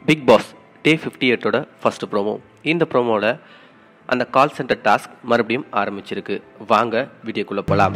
big Boss day fifty எயிட்டோட first promo இந்த ப்ரோமோவில் அந்த கால் சென்டர் டாஸ்க் மறுபடியும் ஆரம்பிச்சிருக்கு வாங்க வீடியோக்குள்ளே போகலாம்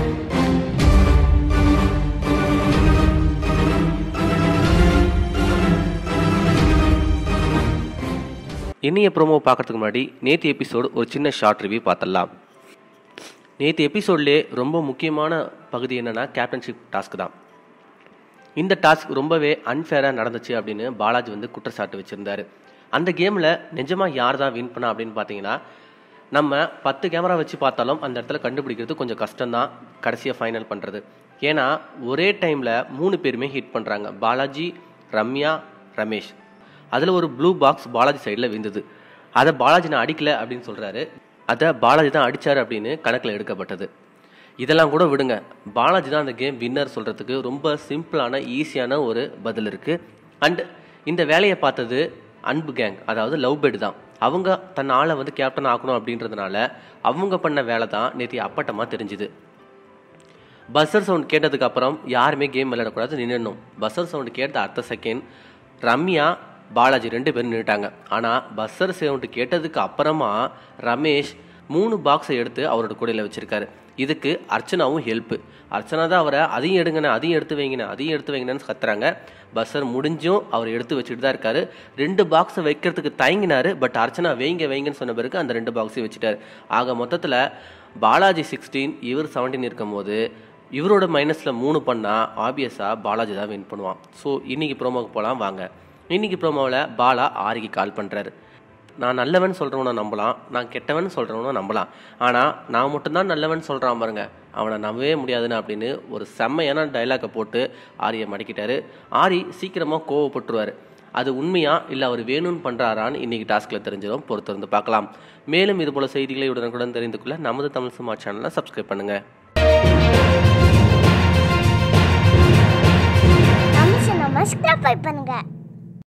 இன்னைய ப்ரோமோ பார்க்கறதுக்கு முன்னாடி நேற்று எபிசோடு ஒரு சின்ன ஷார்ட் ரிவ்யூ பார்த்துடலாம் நேற்று எபிசோட்லேயே ரொம்ப முக்கியமான பகுதி என்னென்னா கேப்டன்ஷிப் டாஸ்க் தான் இந்த டாஸ்க் ரொம்பவே அன்ஃபேராக நடந்துச்சு அப்படின்னு பாலாஜி வந்து குற்றச்சாட்டு வச்சுருந்தாரு அந்த கேமில் நிஜமாக யார் தான் வின் பண்ணா அப்படின்னு பார்த்தீங்கன்னா நம்ம பத்து கேமரா வச்சு பார்த்தாலும் அந்த இடத்துல கண்டுபிடிக்கிறது கொஞ்சம் கஷ்டம்தான் கடைசியாக ஃபைனல் பண்ணுறது ஏன்னா ஒரே டைமில் மூணு பேருமே ஹிட் பண்ணுறாங்க பாலாஜி ரம்யா ரமேஷ் அதில் ஒரு ப்ளூ பாக்ஸ் பாலாஜி சைடில் விழுந்தது அதை பாலாஜி நான் அடிக்கல அப்படின்னு சொல்கிறாரு அதை பாலாஜி தான் அடித்தார் அப்படின்னு கணக்கில் எடுக்கப்பட்டது இதெல்லாம் கூட விடுங்க பாலாஜி தான் அந்த கேம் வின்னர் சொல்கிறதுக்கு ரொம்ப சிம்பிளான ஈஸியான ஒரு பதில் இருக்குது அண்ட் இந்த வேலையை பார்த்தது அன்பு கேங் அதாவது லவ் பேர்டு தான் அவங்க தன் ஆளை வந்து கேப்டன் ஆக்கணும் அப்படின்றதுனால அவங்க பண்ண வேலை தான் நேற்று அப்பட்டமாக தெரிஞ்சுது பஸ்ஸர் சவுண்ட் கேட்டதுக்கு அப்புறம் யாருமே கேம் விளையாடக்கூடாது நின்னுடணும் பஸ்ஸர் சவுண்ட் கேட்ட அடுத்த செகண்ட் ரம்யா பாலாஜி ரெண்டு பேரும் நின்றுட்டாங்க ஆனால் பஸ்ஸர் சவுண்ட் கேட்டதுக்கு அப்புறமா ரமேஷ் மூணு பாக்ஸை எடுத்து அவரோட கூடையில் வச்சிருக்காரு இதுக்கு அர்ச்சனாவும் ஹெல்ப்பு அர்ச்சனா தான் அவரை அதையும் எடுங்கண்ணே அதையும் எடுத்து வைங்கண்ணே அதையும் எடுத்து வைங்கன்னு கத்துறாங்க பஸ்ஸர் முடிஞ்சும் அவர் எடுத்து வச்சுட்டு தான் இருக்காரு ரெண்டு பாக்ஸை வைக்கிறதுக்கு தயங்கினாரு பட் அர்ச்சனா வைங்க வைங்கன்னு சொன்ன பிறகு அந்த ரெண்டு பாக்ஸையும் வச்சுட்டாரு ஆக மொத்தத்தில் பாலாஜி சிக்ஸ்டீன் இவர் செவன்டீன் இருக்கும்போது இவரோட மைனஸில் மூணு பண்ணால் ஆப்வியஸாக பாலாஜி தான் வின் பண்ணுவான் ஸோ இன்னைக்கு ப்ரோமோக்கு போகலாம் வாங்க இன்னைக்கு ப்ரோமோவில் பாலா ஆரிக்கு கால் பண்ணுறாரு நான் நல்லவன் சொல்கிறவனை நம்பலாம் நான் கெட்டவன் சொல்கிறவனை நம்பலாம் ஆனால் நான் மட்டும்தான் நல்லவன் சொல்கிறான் பாருங்க அவனை நம்பவே முடியாதுன்னு அப்படின்னு ஒரு செம்மையான டைலாக்கை போட்டு ஆரியை மடக்கிட்டாரு ஆரி சீக்கிரமாக கோவப்பட்டுருவார் அது உண்மையா இல்லை அவர் வேணும்னு பண்ணுறாரான்னு இன்னைக்கு டாஸ்கில் தெரிஞ்சிடும் பொறுத்திருந்து பார்க்கலாம் மேலும் இது போல செய்திகளை உடனுக்குடன் தெரிந்து கொள்ள நமது தமிழ் சுமார் சேனலை சப்ஸ்கிரைப் பண்ணுங்கள் நம்ம சேனல் சப்ஸ்கிரைப் பண்ணுங்க